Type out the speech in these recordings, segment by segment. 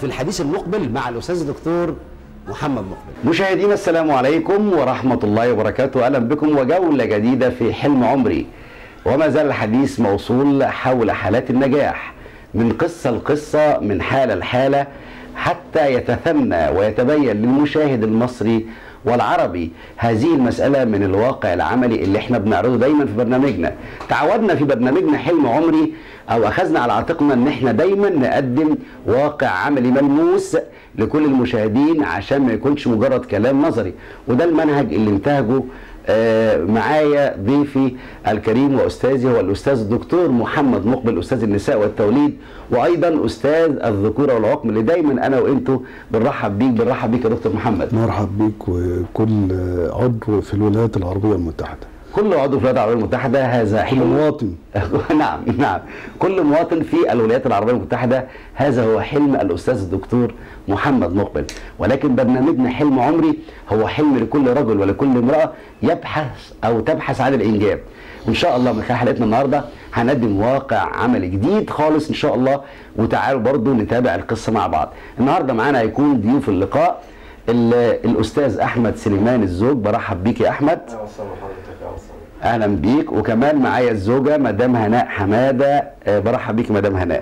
في الحديث المقبل مع الاستاذ الدكتور محمد مقبل مشاهدينا السلام عليكم ورحمة الله وبركاته أهلا بكم وجولة جديدة في حلم عمري وما زال الحديث موصول حول حالات النجاح من قصة لقصة من حالة لحالة حتى يتثنى ويتبين للمشاهد المصري والعربي هذه المسألة من الواقع العملي اللي احنا بنعرضه دايما في برنامجنا تعودنا في برنامجنا حلم عمري او اخذنا على عاتقنا ان احنا دايما نقدم واقع عملي ملموس لكل المشاهدين عشان ما يكونش مجرد كلام نظري وده المنهج اللي انتهجه آه، معايا ضيفي الكريم واستاذي هو الاستاذ الدكتور محمد مقبل استاذ النساء والتوليد وايضا استاذ الذكوره والعقم اللي دايما انا وانتو بنرحب بيك بنرحب بيك يا دكتور محمد مرحب بيك وكل عضو في الولايات العربية المتحدة كل عضو في الولايات العربيه المتحده هذا كل حلم مواطن نعم نعم كل مواطن في الولايات العربيه المتحده هذا هو حلم الاستاذ الدكتور محمد مقبل ولكن برنامجنا حلم عمري هو حلم لكل رجل ولكل امراه يبحث او تبحث عن الانجاب وان شاء الله من خلال حلقتنا النهارده هنقدم واقع عملي جديد خالص ان شاء الله وتعالوا برضو نتابع القصه مع بعض النهارده معانا هيكون ضيوف اللقاء ال- الاستاذ احمد سليمان الزوج برحب بيك يا احمد اهلا وسهلا بحضرتك اهلا وسهلا اهلا بيك وكمان معايا الزوجه مدام هناء حماده آه، برحب بيك مدام هناء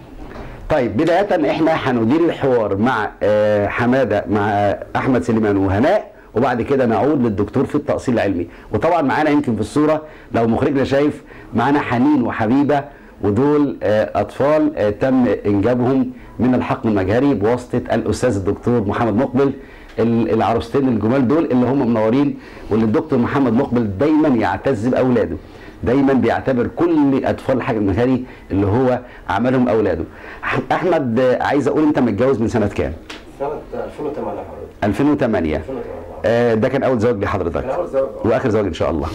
طيب بدايه احنا هندير الحوار مع آه، حماده مع احمد سليمان وهناء وبعد كده نعود للدكتور في التأصيل العلمي وطبعا معانا يمكن في الصوره لو مخرجنا شايف معانا حنين وحبيبه ودول آه، اطفال آه، تم انجابهم من الحقن المجهري بواسطه الاستاذ الدكتور محمد مقبل ال- العروستين الجمال دول اللي هم منورين واللي الدكتور محمد مقبل دايما يعتز باولاده دايما بيعتبر كل اطفال الحاج المجهري اللي هو عملهم اولاده أح- احمد آه، عايز اقول انت متجوز من سنه كام سنة 2008 حضرتك 2008 2008 آه، ده كان اول زواج لحضرتك كان أول زواج آه. واخر زواج ان شاء الله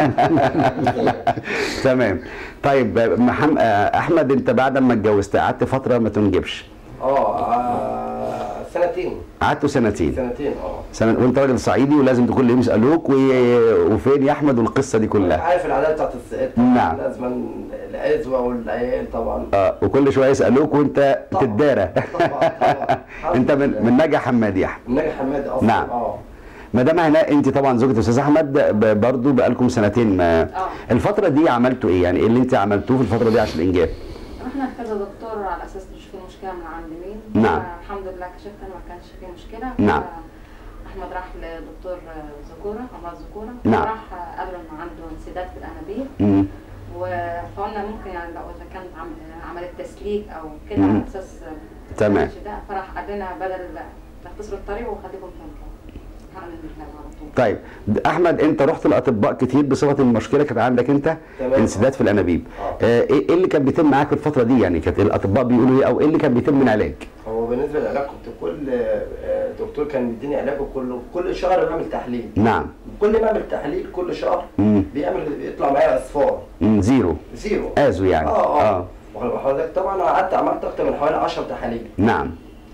تمام طيب آه، محم... آه، احمد انت بعد ما اتجوزت قعدت فتره ما تنجبش اه آه، سنتين قعدتوا سنتين سنتين اه سنة وانت راجل صعيدي ولازم كل يوم يسالوك و... وفين يا احمد والقصه دي كلها عارف العادات بتاعت الست نعم. لازم العزوة والعيال طبعا اه وكل شويه يسالوك وانت طبعاً. تتدارى طبعا طبعا انت من من نجا حماد يا احمد ناجي حمادي اصلا نعم. اه مدام هناء انت طبعا زوجة الاستاذ احمد ب- برضو بقالكم سنتين ما اه. الفتره دي عملتوا ايه يعني ايه اللي انت عملتوه في الفتره دي عشان الانجاب رحنا لكذا دكتور على اساس نشوف في مشكله من عند مين نعم. الحمد لله كشفت إن ما كانش في مشكله نعم. احمد راح لدكتور ذكوره امراض ذكوره نعم. راح قال له ان عنده انسداد في الانابيب مم. و- فقلنا ممكن يعني لو اذا كانت عم- عمليه تسليك او كده مم. على اساس تمام. ما يكونش ده فراح قال لنا بدل تختصروا الطريق وخليكم تنكروا هعمل بالله على طول طيب احمد انت رحت الاطباء كتير بصفه ان المشكله كانت عندك انت تمام. انسداد في الانابيب اه. آه، ايه إيه اللي كان بيتم معاك في الفتره دي يعني كانت الاطباء بيقولوا ايه او ايه اللي كان بيتم من علاج هو بالنسبة للعلاج كنت كل آه، دكتور كان بيديني علاجه كله كل شهر بعمل تحليل نعم كل ما اعمل تحليل كل شهر مم. بيعمل بيطلع معايا اصفار مم، زيرو زيرو ازو يعني اه اه واخد بال حضرتك طبعا انا قعدت عملت اكتر من حوالي 10 تحاليل نعم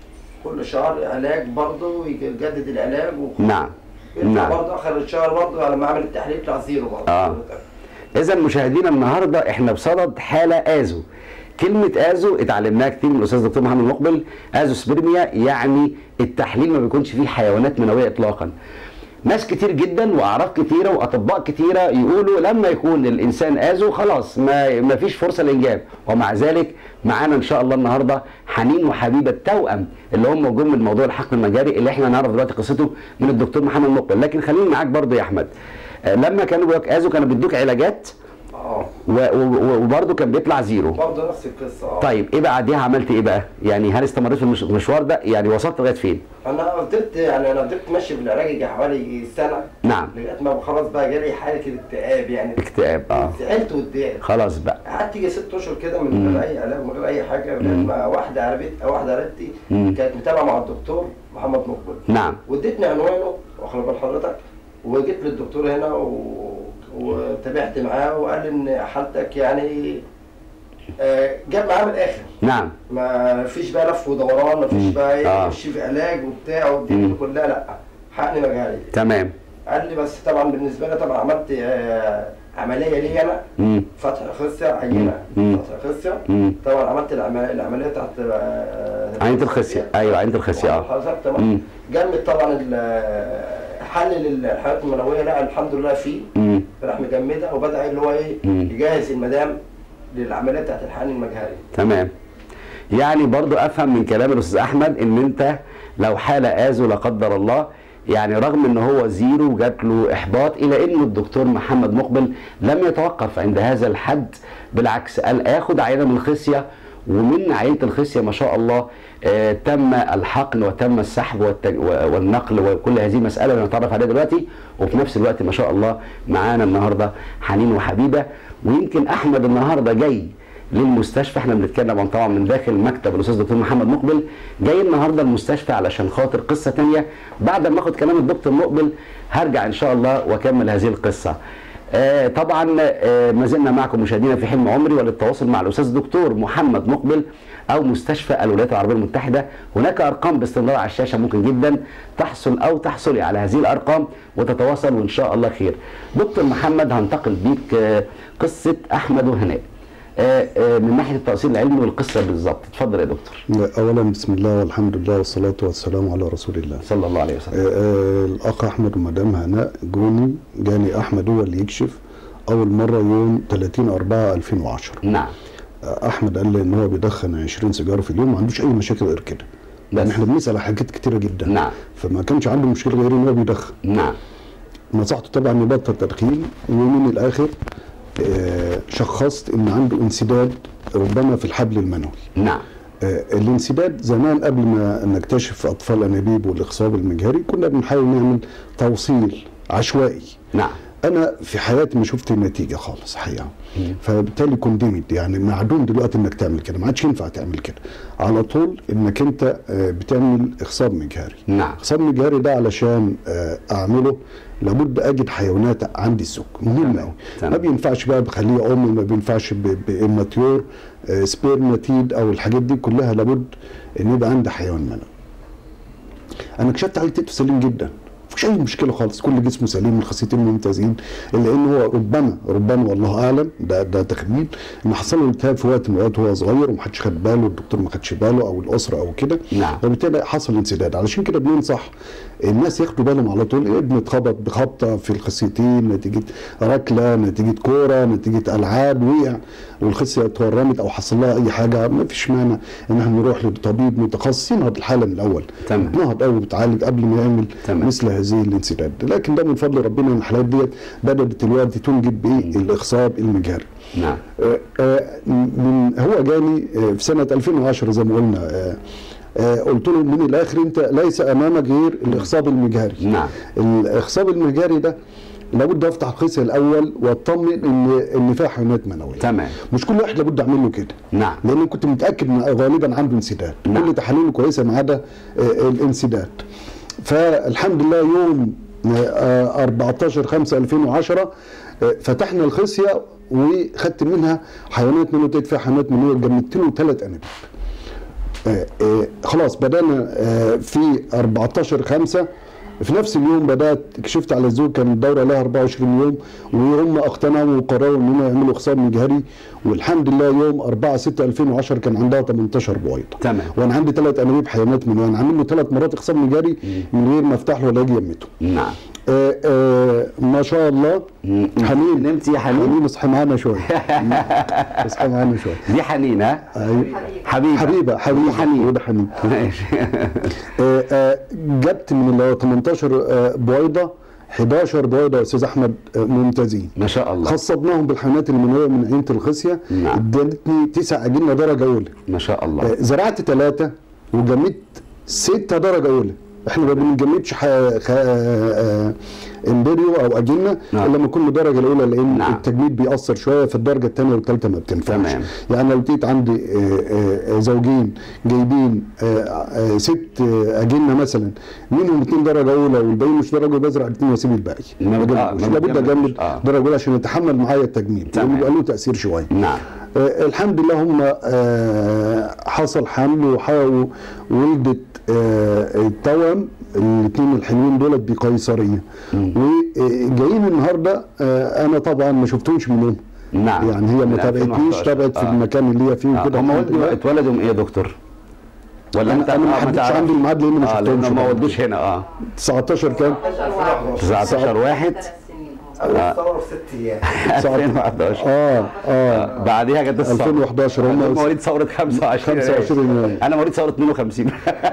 كل شهر علاج برضه يجدد العلاج و... نعم يطلع نعم. برضه اخر الشهر برضه لما اعمل التحليل يطلع زيرو برضه آه. اذا مشاهدينا النهارده احنا بصدد حاله ازو كلمة ازو اتعلمناها كتير من الاستاذ دكتور محمد مقبل ازو سبرميا يعني التحليل ما بيكونش فيه حيوانات منويه اطلاقا ناس كتير جدا واعراف كتيره واطباء كتيره يقولوا لما يكون الانسان ازو خلاص ما ما فيش فرصه للانجاب ومع ذلك معانا ان شاء الله النهارده حنين وحبيبه توأم اللي هم جم من موضوع الحقن المجاري اللي احنا هنعرف دلوقتي قصته من الدكتور محمد مقبل لكن خليني معاك برضه يا احمد آه، لما كانوا بيقولك ازو كانوا بيدوك علاجات اه و- و- وبرضه كان بيطلع زيرو برضه نفس القصه اه طيب ايه بعديها عملت ايه بقى يعني هل استمريت في المش- المشوار ده يعني وصلت لغايه فين انا فضلت يعني انا فضلت ماشي في العلاج يجي حوالي سنه نعم لغايه ما خلاص بقى جالي حاله الاكتئاب يعني اكتئاب اه زعلت واتضايقت خلاص بقى قعدت يجي ست اشهر كده من مم. غير اي علاج من غير اي حاجه لغايه مم. ما واحده قريبتي واحده قريبتي مم. كانت متابعه مع الدكتور محمد مقبل نعم وادتني عنوانه واخد بال حضرتك وجيت للدكتور هنا و... وتابعت معاه وقال ان حالتك يعني آه، جاب معاه من الاخر نعم ما فيش بقى لف ودوران ما مم. فيش بقى ايه آه. يمشي في علاج وبتاع والدنيا مم. دي كلها لا حقني مجالي تمام قال لي بس طبعا بالنسبه لي طبعا عملت آه، عمليه لي انا مم. فتح خصيه عينه مم. فتح خصيه مم. طبعا عملت العمليه, العمليه بتاعت آه، عينة الخصية ايوه عينة الخصية اه حضرتك مم. تمام جنب طبعا ال- حلل الحيوانات المنويه لا الحمد لله فيه مم. راح مجمدها وبدا اللي هو ايه مم. يجهز المدام للعمليه بتاعت الحقن المجهري تمام يعني برضو افهم من كلام الاستاذ احمد ان انت لو حاله اذو لا قدر الله يعني رغم ان هو زيرو وجات له احباط الى ان الدكتور محمد مقبل لم يتوقف عند هذا الحد بالعكس قال اخد عينه من الخصيه ومن عينه الخصيه ما شاء الله آه تم الحقن وتم السحب والتج... و- والنقل وكل هذه المساله اللي هنتعرف عليها دلوقتي وفي نفس الوقت ما شاء الله معانا النهارده حنين وحبيبه ويمكن احمد النهارده جاي للمستشفى احنا بنتكلم عن طبعا من داخل مكتب الاستاذ دكتور محمد مقبل جاي النهارده المستشفى علشان خاطر قصه تانية بعد ما اخد كلام الدكتور مقبل هرجع ان شاء الله واكمل هذه القصه آه طبعا آه ما زلنا معكم مشاهدينا في حلم عمري وللتواصل مع الاستاذ الدكتور محمد مقبل او مستشفى الولايات العربيه المتحده هناك ارقام باستمرار على الشاشه ممكن جدا تحصل او تحصلي على هذه الارقام وتتواصل وان شاء الله خير دكتور محمد هنتقل بيك آه قصه احمد وهناء آه، آه، من ناحيه التاصيل العلمي والقصه بالظبط اتفضل يا دكتور اولا بسم الله والحمد لله والصلاه والسلام على رسول الله صلى الله عليه وسلم آه، آه، الاخ احمد ومدام هناء جوني جاني احمد هو اللي يكشف اول مره يوم 30 4 2010 نعم آه، احمد قال لي ان هو بيدخن 20 سيجاره في اليوم ما عندوش اي مشاكل غير كده لان بس. احنا بنسال على حاجات كتيره جدا نعم. فما كانش عنده مشكله غير ان هو بيدخن نعم نصحته طبعا يبطل تدخين ومن الاخر آه، شخصت ان عنده انسداد ربما في الحبل المنوي نعم آه، الانسداد زمان قبل ما نكتشف اطفال انابيب والاخصاب المجهري كنا بنحاول نعمل توصيل عشوائي نعم انا في حياتي ما شفت النتيجه خالص حقيقه فبالتالي كونديمد يعني معدوم دلوقتي انك تعمل كده ما عادش ينفع تعمل كده على طول انك انت آه، بتعمل اخصاب مجهري نعم اخصاب مجهري ده علشان آه، اعمله لابد اجد حيوانات عندي السك مهم تمام، قوي تمام. ما بينفعش بقى بخليه ام ما بينفعش ب- باماتيور آه، سبيرماتيد او الحاجات دي كلها لابد ان يبقى عندي حيوان منوي انا اكتشفت عليه تيتو سليم جدا مفيش اي مشكله خالص كل جسمه سليم الخصيتين ممتازين الا ان هو ربما ربما والله اعلم ده ده تخمين ان حصل له التهاب في وقت من الاوقات وهو صغير ومحدش خد باله الدكتور ما خدش باله او الاسره او كده نعم. فبالتالي حصل انسداد علشان كده بننصح الناس ياخدوا بالهم على طول ابنه اتخبط بخبطه في الخصيتين نتيجه ركله نتيجه كوره نتيجه العاب وقع والخصيه اتورمت او حصل لها اي حاجه ما فيش مانع ان احنا نروح لطبيب متخصص ينهض الحاله من الاول تمام. نهض اول وتعالج قبل ما يعمل تمام. مثل هذه الانسداد لكن ده من فضل ربنا ان الحالات ديت بدات دلوقتي تنجب بايه الاخصاب المجهري نعم آه، آه، من هو جاني آه، في سنه 2010 زي ما قلنا آه، آه، قلت له من الاخر انت ليس امامك غير الاخصاب المجهري نعم. الاخصاب المجهري ده لابد افتح الخصيه الاول واطمن ان ان فيها حيوانات منويه تمام. مش كل واحد لابد اعمل له كده نعم. لان كنت متاكد ان غالبا عنده انسداد نعم. كل تحاليله كويسه ما عدا آه، الانسداد فالحمد لله يوم آه، 14 5 2010 آه، فتحنا الخصيه وخدت منها حيوانات منويه لقيت فيها حيوانات منويه جمدت له ثلاث انابيب آه، آه، خلاص بدانا آه، في 14 5 في نفس اليوم بدات كشفت على الزوج كان الدوره لها 24 يوم وهم اقتنعوا وقرروا ان هم يعملوا خصام مجهري والحمد لله يوم 4 6 2010 كان عندها 18 بويضه تمام. وانا عندي ثلاث انابيب حيوانات من وانا عامل له ثلاث مرات خصام مجهري من غير ما افتح له ولا اجي يمته نعم آه آه ما شاء الله حنين نمت يا حنين؟ حنين اصحى معانا شويه اصحى معانا شويه دي حنين ها أيوة. حبيبه حبيبه حبيبه حنين وده حنين ماشي آه، آه، جبت من ال 18 آه، بويضه 11 بويضه يا استاذ احمد آه، ممتازين ما شاء الله خصبناهم بالحيوانات المنويه من عينه الخصيه نعم. ادتني تسع اجنه درجه اولى ما شاء الله آه، زرعت ثلاثه وجمدت ستة درجه اولى احنا ما بنجمدش ح... خ... آه، امبريو او اجنه نعم. الا لما يكون الدرجه الاولى لان نعم. التجميد بيأثر شويه في الدرجه الثانيه والثالثه ما بتنفعش تمام. يعني لو لقيت عندي آه، آه، زوجين جايبين آه، آه، ست آه، اجنه مثلا منهم اثنين درجه اولى والباقيين مش درجه اولى بزرع الاثنين واسيب الباقي ما ما بت- آه، بجمدش. ما لابد بتجمدش. اجمد آه. درجه اولى عشان يتحمل معايا التجميد تمام. لأن بيبقى له تاثير شويه نعم آه، الحمد لله هم آه، حصل حمل وح- وولدت آه، التوأم الاثنين الحلوين دولت بقيصريه وجايين النهارده آه، انا طبعا ما شفتهمش منهم نعم يعني هي من ما تابعتنيش 2011. تابعت في آه. المكان اللي هي فيه آه، وكده هم الحمد ولدوا لله. اتولدوا من ايه يا دكتور؟ ولا أنا- انت أنا ما آه، حددتش تعرفش؟ عندي الميعاد لأن ما اه شفتهمش لانه ما بعد ولدوش كده. هنا اه 19 كام 19 واحد ثلاث سنين اه اول ثوره في ست ايام 2011 اه اه بعديها جت الثوره 2011 هم هم مواليد ثوره 25 25 يناير. انا مواليد ثوره 52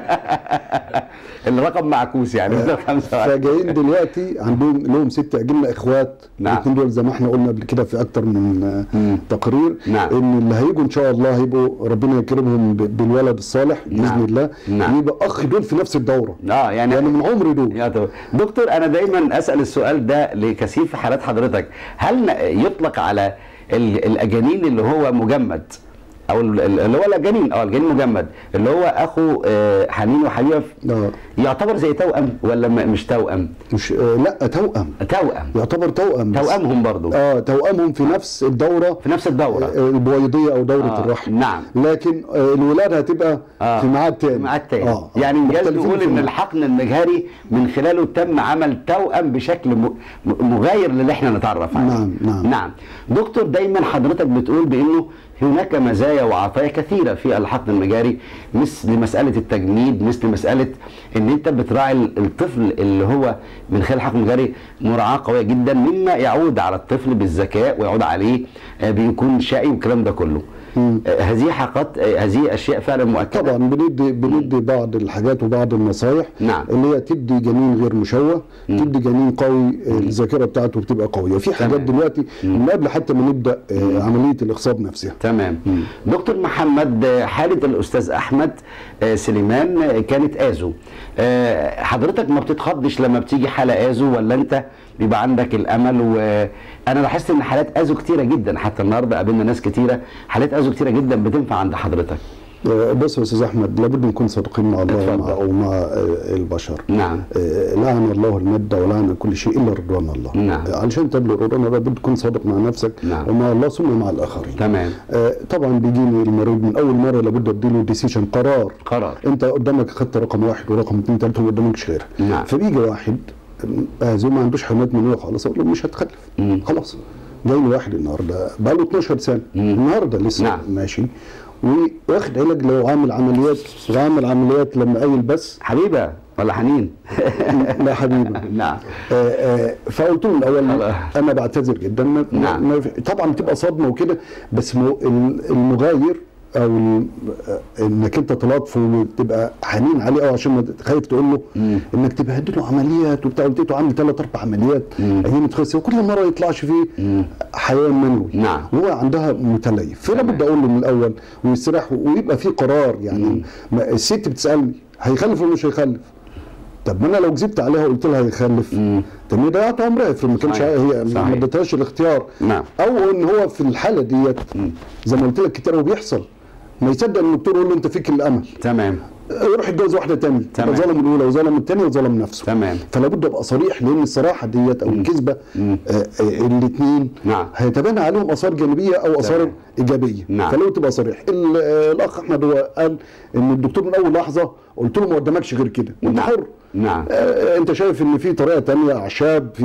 الرقم معكوس يعني من 25 فجايين دلوقتي عندهم لهم ست اجنه اخوات نعم. الاثنين دول زي ما احنا قلنا قبل كده في اكتر من آه، مم. تقرير نعم. ان اللي هيجوا ان شاء الله هيبقوا ربنا يكرمهم ب- بالولد الصالح باذن نعم. الله نعم. يبقى اخ دول في نفس الدوره اه يعني يعني من عمري دول يا طبعا. دكتور انا دايما اسال السؤال ده لكثير في حالات حضرتك هل ن- يطلق على ال- الاجانين اللي هو مجمد او ال- ال- اللي هو الاجانين اه الجنين مجمد اللي هو اخو آه، حنين وحبيبه آه. يعتبر زي توأم ولا م- مش توأم مش آه لا توأم توأم يعتبر توأم بس. توأمهم برضو اه توأمهم في نفس الدوره في نفس الدورة آه، البويضيه او دوره آه، الرحم نعم. لكن آه، الولاده هتبقى آه، في ميعاد تاني في ميعاد تاني آه. يعني انجاز مختلفين نقول في ان الميعاد. الحقن المجهري من خلاله تم عمل توأم بشكل م- م- مغاير للي احنا نتعرف عليه نعم، نعم. نعم دكتور دايما حضرتك بتقول بانه هناك مزايا وعطايا كثيره في الحقن المجاري مثل مساله التجميد مثل مساله ان انت بتراعي ال- الطفل اللي هو من خلال الحقن المجاري مراعاه قويه جدا مما يعود على الطفل بالذكاء ويعود عليه آه، بيكون شقي والكلام ده كله آه، هذه حقات آه، هذه اشياء فعلا مؤكده طبعا بندي بندي بعض الحاجات وبعض النصايح نعم. اللي هي تدي جنين غير مشوه تدي جنين قوي آه، الذاكره بتاعته بتبقى قويه في حاجات تمام. دلوقتي من قبل حتى ما نبدا آه، عمليه الاخصاب نفسها تمام دكتور محمد آه، حالة الأستاذ أحمد آه، سليمان آه، كانت آزو آه، حضرتك ما بتتخضش لما بتيجي حالة آزو ولا أنت بيبقى عندك الأمل وأنا لاحظت إن حالات آزو كتيرة جدا حتى النهاردة قابلنا ناس كتيرة حالات آزو كتيرة جدا بتنفع عند حضرتك آه، بص يا استاذ احمد لابد نكون صادقين مع الله اتفضل. ومع, ومع آه، البشر نعم آه، لعن الله المادة ولعن كل شيء الا رضوان الله نعم. آه، علشان تبلغ رضوان الله لابد تكون صادق مع نفسك نعم. ومع الله ثم مع الاخرين تمام آه، طبعا بيجيني المريض من اول مره لابد اديله ديسيشن قرار قرار انت قدامك خدت رقم واحد ورقم اثنين ثلاثه وما قدامكش غيرها نعم. فبيجي واحد آه، زي ما عندوش حمات منويه خالص اقول له مش هتخلف مم. خلاص جاي لي واحد النهارده بقى له 12 سنه مم. النهارده لسه نعم. ماشي واخد علاج لو عامل عمليات وعامل عمليات لما قايل بس حبيبة ولا حنين لا حبيبي نعم آه، آه، فقلت له الاول خلاص. انا بعتذر جدا ما نعم. ما في- طبعا بتبقى صدمه وكده بس مو- ال- المغاير او ال- آه، انك انت تلاطفه وتبقى حنين عليه قوي عشان ما ت- خايف تقول له مم. انك تبهدل له عمليات وبتاع قلت له عامل ثلاث اربع عمليات مم. ايام تخسر وكل مره يطلعش فيه مم. حيوان منوي نعم. وهو عندها متليف فانا تمام. بدي اقول له من الاول ويستريح ويبقى في قرار يعني ما الست بتسالني هيخلف ولا مش هيخلف طب ما انا لو كذبت عليها وقلت لها هيخلف مم. طب ما ضيعت عمرها افرض ما كانش صحيح. هي صحيح. ما اديتهاش الاختيار نعم او ان هو في الحاله ديت زي ما قلت لك كتير وبيحصل ما يصدق ان الدكتور يقول له انت فيك الامل تمام يروح يتجوز واحده تانية تمام. يبقى ظلم الاولى وظلم الثانيه وظلم نفسه تمام فلا بد ابقى صريح لان الصراحه ديت او الكذبه مم. الاثنين نعم. هيتبنى عليهم اثار جانبيه او اثار تمام. ايجابيه نعم. فلو تبقى صريح ال- آه، الاخ احمد هو قال ان الدكتور من اول لحظه قلت له ما قدامكش غير كده وانت نعم. حر نعم آه، انت شايف ان في طريقه تانية اعشاب في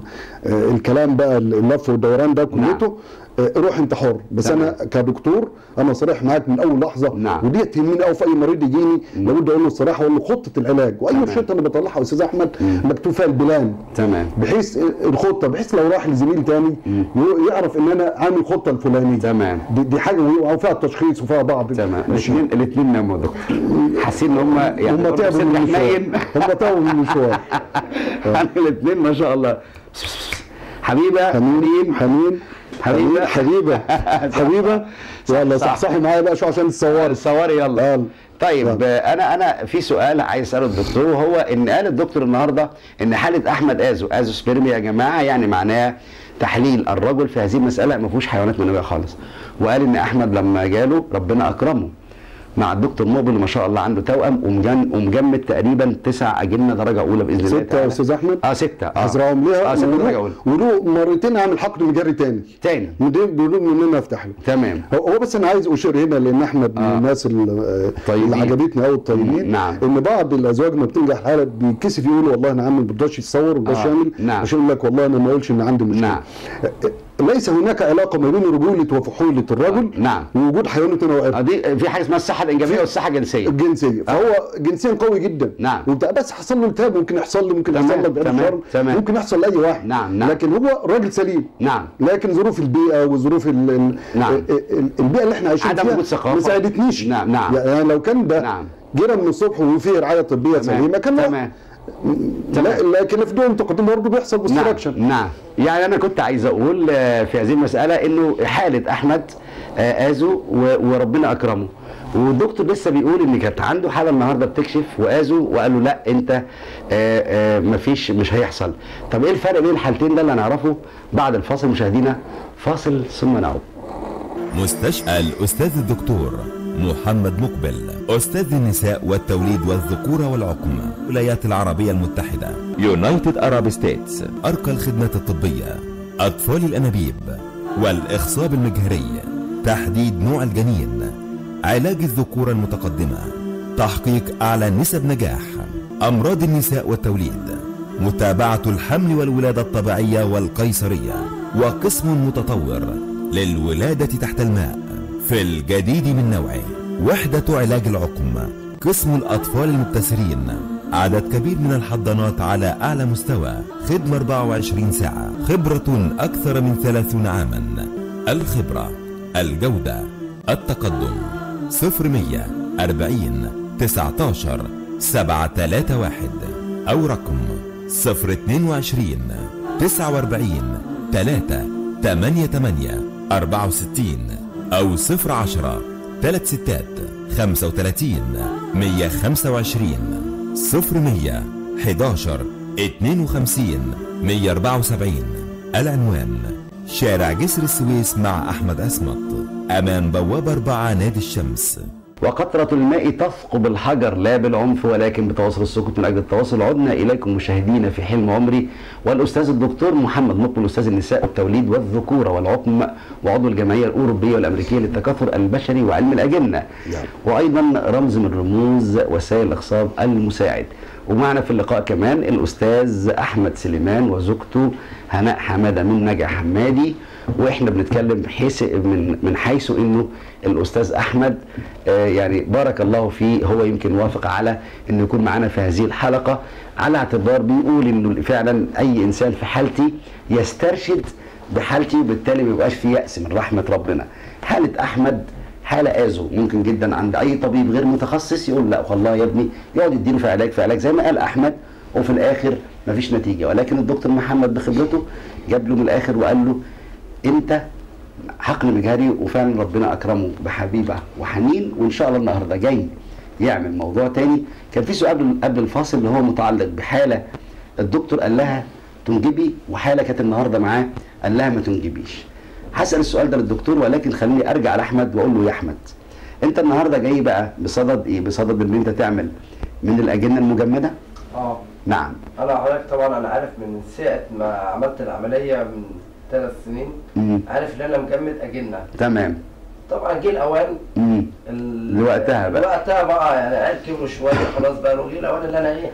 آه، الكلام بقى اللف والدوران ده كلته آه، روح انت حر بس تمام. انا كدكتور انا صريح معاك من اول لحظه نعم. ودي تهمني قوي في اي مريض يجيني لابد اقول له الصراحه اقول له خطه العلاج واي تمام. روشته انا بطلعها يا استاذ احمد مكتوب فيها البلان تمام بحيث الخطه بحيث لو راح لزميل تاني ي- يعرف ان انا عامل خطه الفلانيه تمام دي, دي حاجه وفيها التشخيص وفيها بعض تمام الأشياء. الاثنين الاثنين ناموا يا دكتور حاسين ان هم يعني هم تعبوا صدر من المشوار حنين هم تعبوا من المشوار الاثنين ما شاء الله حبيبه حنين حنين حبيبة. حبيبه حبيبه يلا صح. صحصحوا معايا بقى شو عشان تصوري صوري يلا يلا طيب يلا. آه، انا انا في سؤال عايز اساله الدكتور وهو ان قال الدكتور النهارده ان حاله احمد ازو ازو سبيرمي يا جماعه يعني معناه تحليل الرجل في هذه المساله ما فيهوش حيوانات منويه خالص وقال ان احمد لما جاله ربنا اكرمه مع الدكتور موبل ما شاء الله عنده توأم ومجن- ومجمد تقريبا تسع اجنه درجه اولى باذن الله ستة يا تعالى. استاذ احمد اه سته اه ازرعهم لها اه سته درجه وله- اولى وله مرتين عامل حقن مجري تاني تاني ودي بيقولوا لي ان انا افتح له تمام هو هو بس انا عايز اشير هنا لان احمد من آه. الناس اللي, طيبين. اللي عجبتني قوي الطيبين مم، نعم. ان بعض الازواج ما بتنجح الحاله بيتكسف يقول والله انا عامل ما بيرضاش يتصور وما آه، يعمل نعم. عشان يقول لك والله انا ما اقولش ان عندي مشكله نعم. ليس هناك علاقه ما بين رجوله وفحوله الرجل نعم. ووجود حيوانات تنوع آه دي في حاجه اسمها الصحه الانجابيه والصحه الجنسيه الجنسيه فهو جنسيا قوي جدا نعم. وبتاع بس حصل له التهاب ممكن يحصل له ممكن تمام، يحصل لك بعد تمام، الشر تمام. ممكن يحصل لاي واحد نعم، نعم. لكن هو راجل سليم نعم لكن ظروف البيئه وظروف ال ال نعم. ال- ال- البيئه اللي احنا عايشين عدم فيها وجود ثقافة. ما ساعدتنيش نعم، نعم. يعني لو كان ده نعم. جينا من الصبح وفي رعايه طبيه سليمه كان تمام لا لكن في دول تقدم برضه بيحصل نعم بوستراكشن نعم يعني انا كنت عايز اقول آه، في هذه المساله انه حاله احمد آه، ازو و- وربنا اكرمه والدكتور لسه بيقول ان كانت عنده حاله النهارده بتكشف وازو وقال له لا انت آه، آه، مفيش مش هيحصل طب ايه الفرق بين الحالتين ده اللي هنعرفه بعد الفاصل مشاهدينا فاصل ثم نعود مستشفى الأستاذ الدكتور محمد مقبل أستاذ النساء والتوليد والذكورة والعقم الولايات العربية المتحدة يونايتد أراب ستيتس أرقى الخدمات الطبية أطفال الأنابيب والإخصاب المجهري تحديد نوع الجنين علاج الذكورة المتقدمة تحقيق أعلى نسب نجاح أمراض النساء والتوليد متابعة الحمل والولادة الطبيعية والقيصرية وقسم متطور للولادة تحت الماء في الجديد من نوعه وحدة علاج العقم قسم الأطفال المبتسرين عدد كبير من الحضانات على أعلى مستوى خدمة 24 ساعة خبرة أكثر من 30 عاما الخبرة الجودة التقدم 0100 40 19 731 أو رقم 022 49 3 88 64 أو 010 3 ستات 35 125 0100 11 52 174 العنوان شارع جسر السويس مع أحمد أسمط أمام بوابة 4 نادي الشمس وقطرة الماء تثقب الحجر لا بالعنف ولكن بتواصل السكوت من أجل التواصل عدنا إليكم مشاهدينا في حلم عمري والأستاذ الدكتور محمد مقبل أستاذ النساء والتوليد والذكورة والعقم وعضو الجمعية الأوروبية والأمريكية للتكاثر البشري وعلم الأجنة وأيضا رمز من رموز وسائل الإخصاب المساعد ومعنا في اللقاء كمان الأستاذ أحمد سليمان وزوجته هناء حمادة من نجا حمادي واحنا بنتكلم حيث من من حيث انه الاستاذ احمد آه يعني بارك الله فيه هو يمكن وافق على انه يكون معنا في هذه الحلقه على اعتبار بيقول انه فعلا اي انسان في حالتي يسترشد بحالتي وبالتالي ما يبقاش في يأس من رحمه ربنا. حاله احمد حاله ازو ممكن جدا عند اي طبيب غير متخصص يقول لا والله يا ابني يقعد يديله في علاج في علاج زي ما قال احمد وفي الاخر مفيش نتيجه ولكن الدكتور محمد بخبرته جاب له من الاخر وقال له انت حقل مجهري وفعلا ربنا اكرمه بحبيبه وحنين وان شاء الله النهارده جاي يعمل موضوع تاني كان في سؤال قبل قبل الفاصل اللي هو متعلق بحاله الدكتور قال لها تنجبي وحاله كانت النهارده معاه قال لها ما تنجبيش هسال السؤال ده للدكتور ولكن خليني ارجع لاحمد واقول له يا احمد انت النهارده جاي بقى بصدد ايه بصدد ان انت تعمل من الاجنه المجمده اه نعم انا حضرتك طبعا انا عارف من ساعه ما عملت العمليه من ثلاث سنين مم. عارف ان انا مجمد اجنه تمام طبعا جه الاوان مم. ال- لوقتها بقى. لوقتها بقى يعني عيال كبروا شويه خلاص بقى جه الاوان اللي انا ايه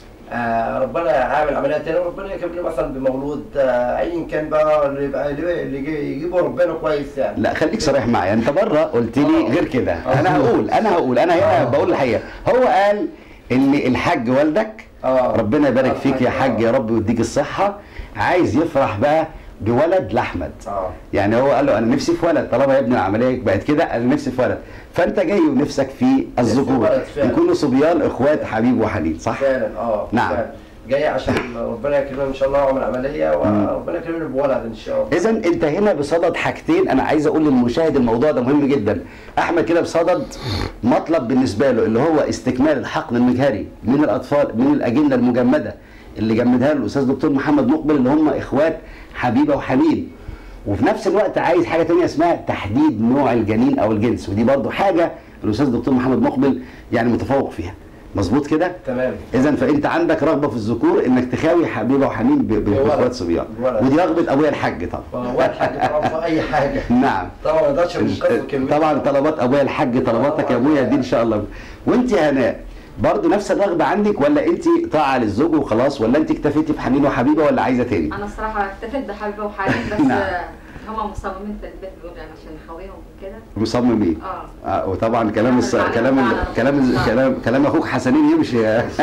آه ربنا عامل عمليه تاني وربنا يكتب لي مثلا بمولود آه ايا كان بقى اللي يبقى اللي يجي- يجيبه ربنا كويس يعني لا خليك صريح معايا انت بره قلت لي آه. غير كده آه. انا هقول انا هقول انا هنا آه. بقول الحقيقه هو قال ان الحاج والدك اه ربنا يبارك آه، فيك يا حاج يا رب ويديك الصحه عايز يفرح بقى بولد لاحمد اه يعني هو قال له انا نفسي في ولد طالما يا ابني العمليه بقت كده انا نفسي في ولد فانت جاي ونفسك في الذكور ولد فعلا. يكونوا صبيان اخوات حبيب وحنين صح فعلا اه نعم. فعلا. جاي عشان ربنا يكرمنا ان شاء الله واعمل عمليه وربنا يكرمني بولد ان شاء الله اذا انت هنا بصدد حاجتين انا عايز اقول للمشاهد الموضوع ده مهم جدا احمد كده بصدد مطلب بالنسبه له اللي هو استكمال الحقن المجهري من الاطفال من الاجنه المجمده اللي جمدها له الاستاذ دكتور محمد مقبل اللي هم اخوات حبيبه وحبيب وفي نفس الوقت عايز حاجه تانية اسمها تحديد نوع الجنين او الجنس ودي برضو حاجه الاستاذ الدكتور محمد مقبل يعني متفوق فيها مظبوط كده تمام اذا فانت عندك رغبه في الذكور انك تخاوي حبيبه وحنين ب- ب- ولد. باخوات صبيان ولد. ودي رغبه ابويا الحاج طبعا هو الحاج طبعا في اي حاجه نعم طبعا ما اقدرش انقذ كلمه طبعا طلبات ابويا الحاج طلباتك يا ابويا دي ان شاء الله وانت يا هناء برضه نفس الرغبه عندك ولا انت طاعه للزوج وخلاص ولا انت اكتفيتي بحنين وحبيبه ولا عايزه تاني؟ انا الصراحه اكتفيت بحبيبه وحنين بس نعم. آه، هم مصممين في البيت بيقولوا يعني عشان نحاويهم وكده مصممين اه آه وطبعا كلام الص... يعني كلام ال... بتاعنا كلام ال... ربنا. كلام كلام اخوك حسنين يمشي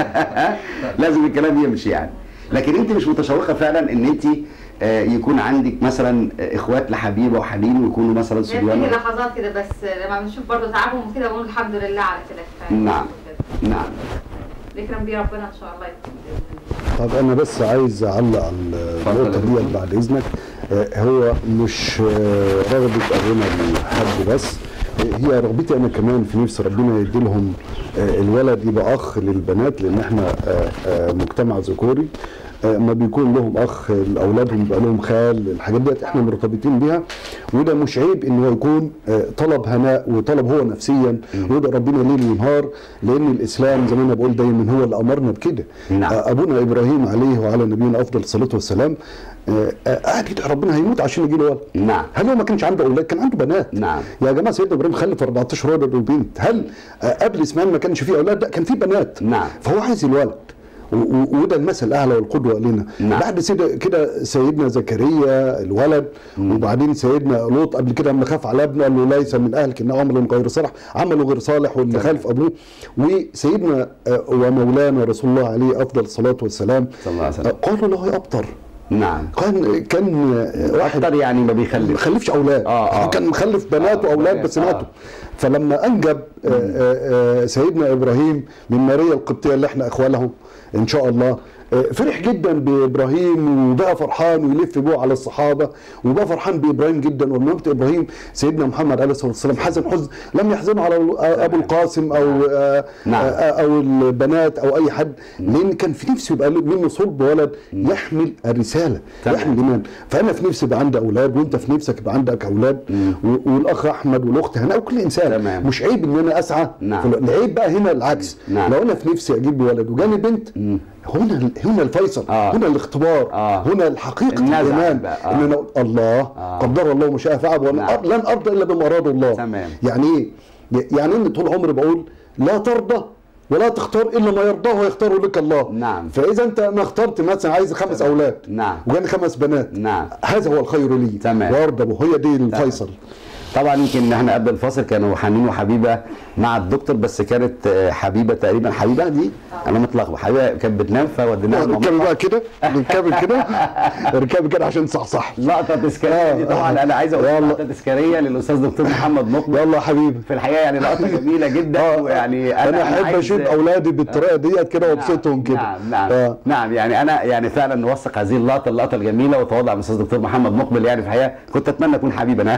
لازم الكلام يمشي يعني لكن انت مش متشوقه فعلا ان انت آه، يكون عندك مثلا آه، اخوات لحبيبه وحنين ويكونوا مثلا هي صبيان بتيجي لحظات كده بس لما بنشوف برضه تعبهم وكده بنقول الحمد لله على كده كفايه نعم. وكده. نعم نكرم بيه ربنا ان شاء الله يكون بإذن الله. طب انا بس عايز اعلق على النقطه اتفضل. دي بعد اذنك آه، هو مش آه، رغبه ابونا لحد بس آه، هي رغبتي انا كمان في نفس ربنا يدي لهم آه، الولد يبقى اخ للبنات لان احنا آه، آه، مجتمع ذكوري آه، ما بيكون لهم اخ لاولادهم يبقى لهم خال الحاجات ديت احنا مرتبطين بيها وده مش عيب ان هو يكون آه، طلب هناء وطلب هو نفسيا ويدعو ربنا ليل ونهار لان الاسلام زي ما انا بقول دايما هو اللي امرنا بكده نعم. آه، ابونا ابراهيم عليه وعلى نبينا افضل الصلاه والسلام آه، آه، قاعد يدعي ربنا هيموت عشان يجي له ولد نعم هل هو ما كانش عنده اولاد كان عنده بنات نعم. يا جماعه سيدنا ابراهيم خلف 14 ولد وبنت هل آه، قبل اسماعيل ما كانش فيه اولاد لا كان فيه بنات نعم. فهو عايز الولد و- و- وده المثل الاعلى والقدوه لنا نعم. بعد سيد- كده سيدنا زكريا الولد وبعدين سيدنا لوط قبل كده لما خاف على ابنه قال له ليس من اهلك انه عمل غير صالح عمله غير صالح واللي خالف ابوه وسيدنا آه، ومولانا رسول الله عليه افضل الصلاه والسلام صلى الله عليه وسلم. آه، قالوا له ابطر نعم كان كان آه، واحد اكتر يعني ما ما بيخلف خلفش اولاد آه، آه. كان مخلف بنات آه، واولاد بنات، بس آه. ماتوا فلما انجب آه، آه، آه، سيدنا ابراهيم من ماريا القبطيه اللي احنا اخوالهم ان شاء الله آه، فرح جدا بابراهيم وبقى فرحان ويلف بيه على الصحابه وبقى فرحان بابراهيم جدا ولما ابراهيم سيدنا محمد عليه الصلاه والسلام حزن حزن لم يحزن على ابو القاسم او آه، نعم. آه، او البنات او اي حد لان كان في نفسه يبقى منه صلب ولد يحمل الرساله تمام. يحمل الايمان فانا في نفسي يبقى عندي اولاد وانت في نفسك يبقى عندك اولاد و- والاخ احمد والاخت هنا وكل انسان تمام. مش عيب ان انا اسعى نعم. في ال- العيب بقى هنا العكس نعم. لو انا في نفسي اجيب ولد وجاني بنت هنا ال- هنا الفيصل آه. هنا الاختبار آه. هنا حقيقه النزع الايمان بقى. آه. ان انا أقول الله آه. قدر الله ما شاء فعل وانا نعم. أر- لن ارضى الا بما اراد الله تمام. يعني ايه يعني ان طول عمري بقول لا ترضى ولا تختار الا ما يرضاه ويختاره لك الله نعم. فاذا انت انا اخترت مثلا عايز خمس اولاد نعم. وجاني خمس بنات نعم. هذا هو الخير لي تمام. وارضى به هي دي الفيصل طبعا يمكن احنا قبل الفاصل كانوا حنين وحبيبه مع الدكتور بس كانت آه، حبيبه تقريبا حبيبه دي انا متلخبط حبيبه كانت بتنام فوديناها نركب الممرضة. بقى كده نركب كده نركب كده عشان صحصح لقطه تذكاريه دي طبعا انا عايز اقول يلا. لقطه تذكاريه للاستاذ دكتور محمد مقبل يلا يا حبيبي في الحقيقه يعني لقطه جميله جدا ويعني انا احب عايز- اشوف اولادي بالطريقه ديت كده وابسطهم كده نعم نعم آه. نعم يعني انا يعني فعلا نوثق هذه اللقطه اللقطه الجميله وتواضع من الاستاذ دكتور محمد مقبل يعني في الحقيقه كنت اتمنى اكون حبيب انا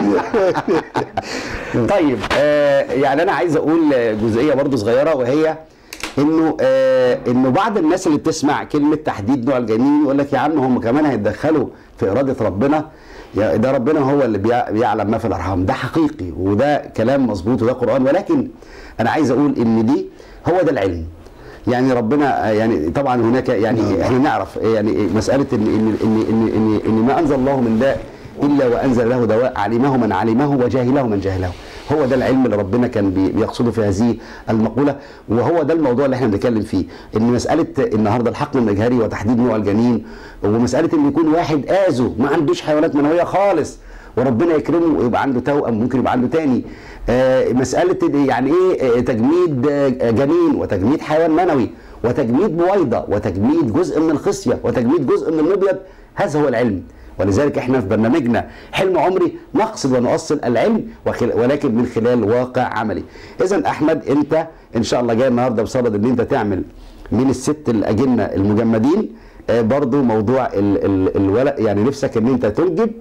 طيب آه يعني انا عايز اقول جزئيه برضو صغيره وهي انه آه انه بعض الناس اللي بتسمع كلمه تحديد نوع الجنين يقول لك يا عم هم كمان هيتدخلوا في اراده ربنا يا ده ربنا هو اللي بيع- بيعلم ما في الارحام ده حقيقي وده كلام مظبوط وده قران ولكن انا عايز اقول ان دي هو ده العلم يعني ربنا يعني طبعا هناك يعني احنا نعرف يعني مساله ان ان ان ان, إن, إن ما انزل الله من داء الا وانزل له دواء علمه من علمه وجاهله من جهله هو ده العلم اللي ربنا كان بي- بيقصده في هذه المقوله وهو ده الموضوع اللي احنا بنتكلم فيه ان مساله النهارده الحقن المجهري وتحديد نوع الجنين ومساله ان يكون واحد اذو ما عندوش حيوانات منويه خالص وربنا يكرمه ويبقى عنده توأم ممكن يبقى عنده تاني آه مسألة يعني ايه آه، تجميد آه، جنين وتجميد حيوان منوي وتجميد بويضة وتجميد جزء من الخصية وتجميد جزء من المبيض هذا هو العلم ولذلك احنا في برنامجنا حلم عمري نقصد ونؤصل العلم وخل... ولكن من خلال واقع عملي اذا احمد انت ان شاء الله جاي النهارده بصدد ان انت تعمل من الست الاجنه المجمدين آه، برضو موضوع ال... ال... الولد يعني نفسك ان انت تنجب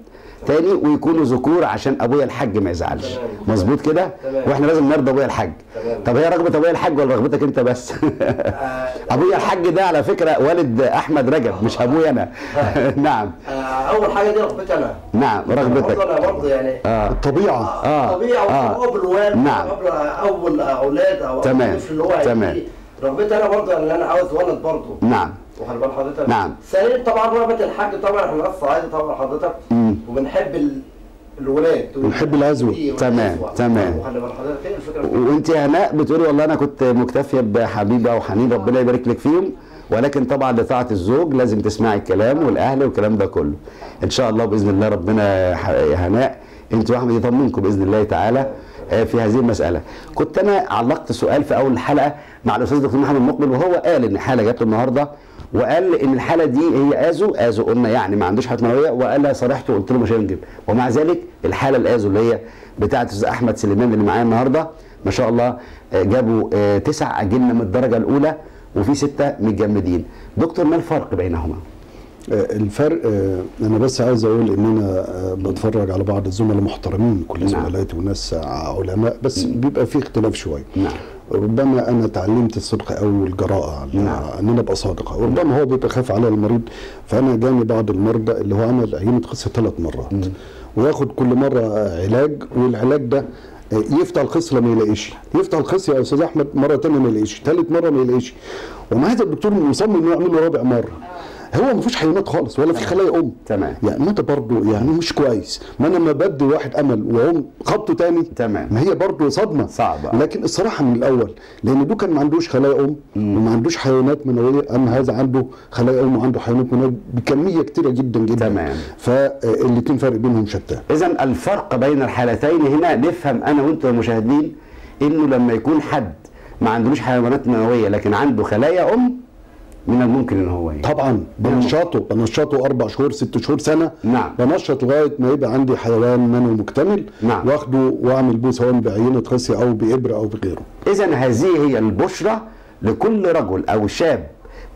تاني ويكونوا ذكور عشان ابويا الحاج ما يزعلش تمام. مظبوط كده تمام. واحنا لازم نرضى ابويا الحاج تمام. طب هي رغبه ابويا الحاج ولا رغبتك انت بس آه، ابويا الحاج ده على فكره والد احمد رجب مش ابويا انا نعم آه، اول حاجه دي رغبتي انا نعم رغبتك برضه انا برضه يعني اه الطبيعه آه. طبيعه آه. وقبل الوالد نعم. قبل اول اولاد او أول تمام. طفل اللي هو هيجي. تمام. رغبتي انا برضه ان انا عاوز ولد برضه نعم وخلي بال حضرتك نعم. ثانيا طبعا رغبه الحاج طبعا احنا ناس صعايده طبعا حضرتك مم. وبنحب ال... الولاد ونحب العزوة. والعزوة. تمام، تمام. وخلي بال حضرتك هي الفكره وانت يا هناء بتقولي والله انا كنت مكتفيه بحبيبه وحنين ربنا يبارك لك فيهم ولكن طبعا لطاعه الزوج لازم تسمعي الكلام والاهل والكلام ده كله ان شاء الله باذن الله ربنا يا ح- يا هناء انت واحمد يطمنكم باذن الله تعالى آه، في هذه المساله كنت انا علقت سؤال في اول الحلقه مع الاستاذ دكتور محمد مقبل وهو قال ان حاله جات له النهارده وقال ان الحاله دي هي ازو ازو قلنا يعني ما عندوش حاله منويه وقال صرحته وقلت له مش هنجيب ومع ذلك الحاله الازو اللي هي بتاعه الاستاذ احمد سليمان اللي معايا النهارده ما شاء الله آه، جابوا آه، تسع اجنه من الدرجه الاولى وفي سته متجمدين دكتور ما الفرق بينهما آه، الفرق آه، انا بس عايز اقول ان انا آه، بتفرج على بعض الزملاء محترمين كل نعم. زملائي وناس علماء بس بيبقى في اختلاف شويه نعم. ربما انا تعلمت الصدق او الجراءه نعم. ان انا ابقى صادق وربما هو بيبقى خايف على المريض فانا جاني بعض المرضى اللي هو عمل عينه قصه ثلاث مرات وياخد كل مره علاج والعلاج ده يفتح الخص لما يلاقيش يفتح الخص يا استاذ احمد مره ثانيه ما يلاقيش ثالث مره ما يلاقيش ومع هذا الدكتور مصمم انه يعمل له رابع مره هو ما فيش حيوانات خالص ولا في خلايا ام تمام. يعني ما ده برضه يعني مش كويس ما انا لما بدي واحد امل واقوم خبطه تاني تمام. ما هي برضه صدمه صعبة. لكن الصراحه من الاول لان دو كان ما عندوش خلايا ام وما عندوش حيوانات منويه اما هذا عنده خلايا ام وعنده حيوانات منويه بكميه كتيره جدا جدا تمام. فالاثنين فرق بينهم شتان اذا الفرق بين الحالتين هنا نفهم انا وانتم المشاهدين انه لما يكون حد ما عندوش حيوانات منويه لكن عنده خلايا ام من الممكن ان هو يعيش. طبعا بنشطه بنشطه اربع شهور ست شهور سنه نعم. بنشط لغايه ما يبقى عندي حيوان منوي مكتمل نعم. واخده واعمل بيه سواء بعينه خصيه او بابره او بغيره اذا هذه هي البشرى لكل رجل او شاب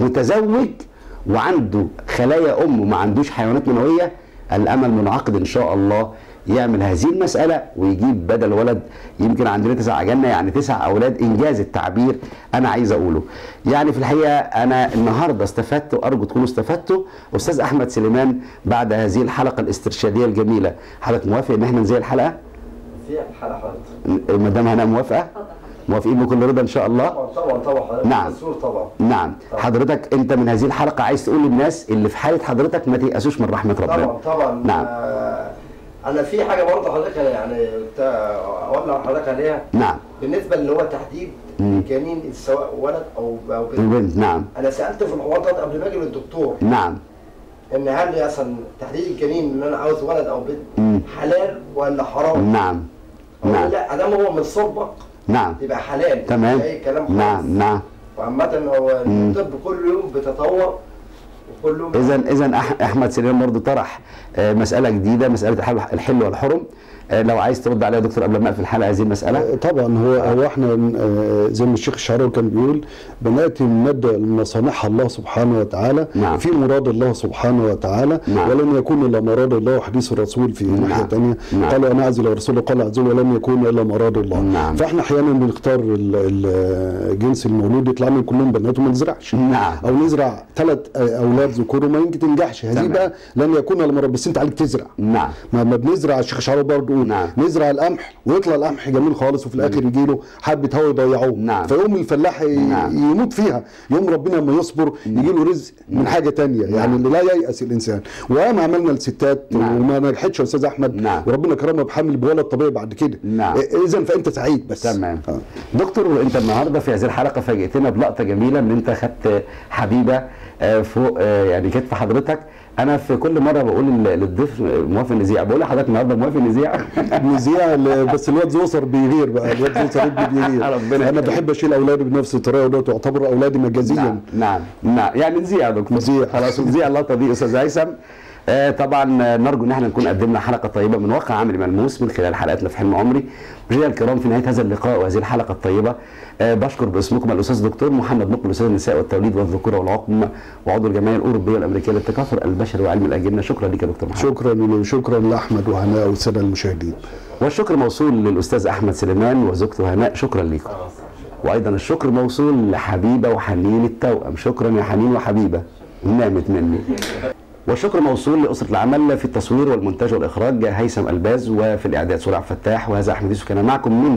متزوج وعنده خلايا ام وما عندوش حيوانات منويه الامل منعقد ان شاء الله يعمل هذه المسألة ويجيب بدل ولد يمكن عندنا تسع أجنة يعني تسع أولاد إنجاز التعبير أنا عايز أقوله يعني في الحقيقة أنا النهاردة استفدت وأرجو تكونوا استفدتوا أستاذ أحمد سليمان بعد هذه الحلقة الاسترشادية الجميلة حضرتك موافق إن احنا ننزل الحلقة؟ في الحلقه حضرتك مدام هنا موافقة؟ موافقين بكل رضا إن شاء الله؟ طبعا طبعا طبعا حضرتك نعم. مسؤول طبعا نعم حضرتك انت من هذه الحلقه عايز تقول للناس اللي في حاله حضرتك ما تيأسوش من رحمه ربنا طبعا طبعا نعم آه، انا في حاجه برضه حضرتك يعني كنت اقول لحضرتك عليها نعم بالنسبه اللي هو تحديد مم. الجنين سواء ولد او او بنت البنت نعم انا سالت في الحوار ده قبل ما اجي للدكتور نعم ان هل اصلا تحديد الجنين ان انا عاوز ولد او مم. بنت حلال ولا حرام؟ نعم أقول نعم لا ادام هو من صلبك نعم يبقى حلال تمام اي كلام خالص نعم نعم وعامة هو مم. الطب كل يوم بيتطور وكل يوم اذا اذا أح- احمد سليمان برضو طرح آه، مساله جديده مساله الحل الحل والحرم آه، لو عايز ترد عليها يا دكتور قبل ما اقفل الحلقه هذه المساله طبعا هو هو احنا آه، زي ما الشيخ الشعراوي كان بيقول بناتي من ندى لمصانعها الله سبحانه وتعالى نعم. في مراد الله سبحانه وتعالى نعم. ولم يكون الا مراد الله وحديث الرسول في نعم. ناحيه ثانيه نعم. قال انا اعزل الرسول قال اعزل ولم يكون الا مراد الله نعم. فاحنا احيانا بنختار ال- ال- جنس المولود يطلع من كلهم بنات وما نزرعش نعم. او نزرع ثلاث اولاد ذكور وما يمكن تنجحش هذه تمام. بقى لن يكون الا مراد بس انت عليك تزرع نعم ما ما بنزرع الشيخ شعراوي برضه يقول نعم. نزرع القمح ويطلع القمح جميل خالص وفي الاخر يجي له حبه هوا يضيعوه نعم. فيقوم الفلاح ي- نعم. يموت فيها يوم ربنا لما يصبر يجي له رزق من حاجه تانية يعني اللي لا ييأس الانسان وقام عملنا الستات نعم. وما نجحتش يا استاذ احمد نعم. وربنا كرمها بحمل بولد طبيعي بعد كده نعم. اذا فانت سعيد بس تمام آه. دكتور انت النهارده في هذه الحلقه فاجئتنا بلقطه جميله ان انت خدت حبيبه آه، فوق آه، يعني كتف حضرتك انا في كل مره بقول لل- للضيف موافق نذيع بقول لحضرتك النهارده موافق نذيع نذيع ال- بس الواد زوسر بيغير بقى الواد زوسر ابني بيغير ربنا انا يخليك. بحب اشيل اولادي بنفس الطريقه وده تعتبر اولادي مجازيا نعم نعم نعم يعني نذيع يا دكتور نذيع. خلاص نذيع اللقطه دي استاذ هيثم آه طبعا آه، نرجو ان احنا نكون قدمنا حلقه طيبه من واقع عملي ملموس من خلال حلقاتنا في حلم عمري مشاهدينا الكرام في نهايه هذا اللقاء وهذه الحلقه الطيبه آه بشكر باسمكم الاستاذ الدكتور محمد مقبل استاذ النساء والتوليد والذكوره والعقم وعضو الجمعيه الاوروبيه والامريكيه للتكاثر البشري وعلم الاجنه شكرا لك يا دكتور محمد شكرا وشكرا لاحمد وهناء والساده المشاهدين والشكر موصول للاستاذ احمد سليمان وزوجته هناء شكرا لكم وايضا الشكر موصول لحبيبه وحنين التوأم شكرا يا حنين وحبيبه نامت مني والشكر موصول لاسره العمل في التصوير والمونتاج والاخراج هيثم الباز وفي الاعداد سوري عبد الفتاح وهذا احمد يوسف كان معكم من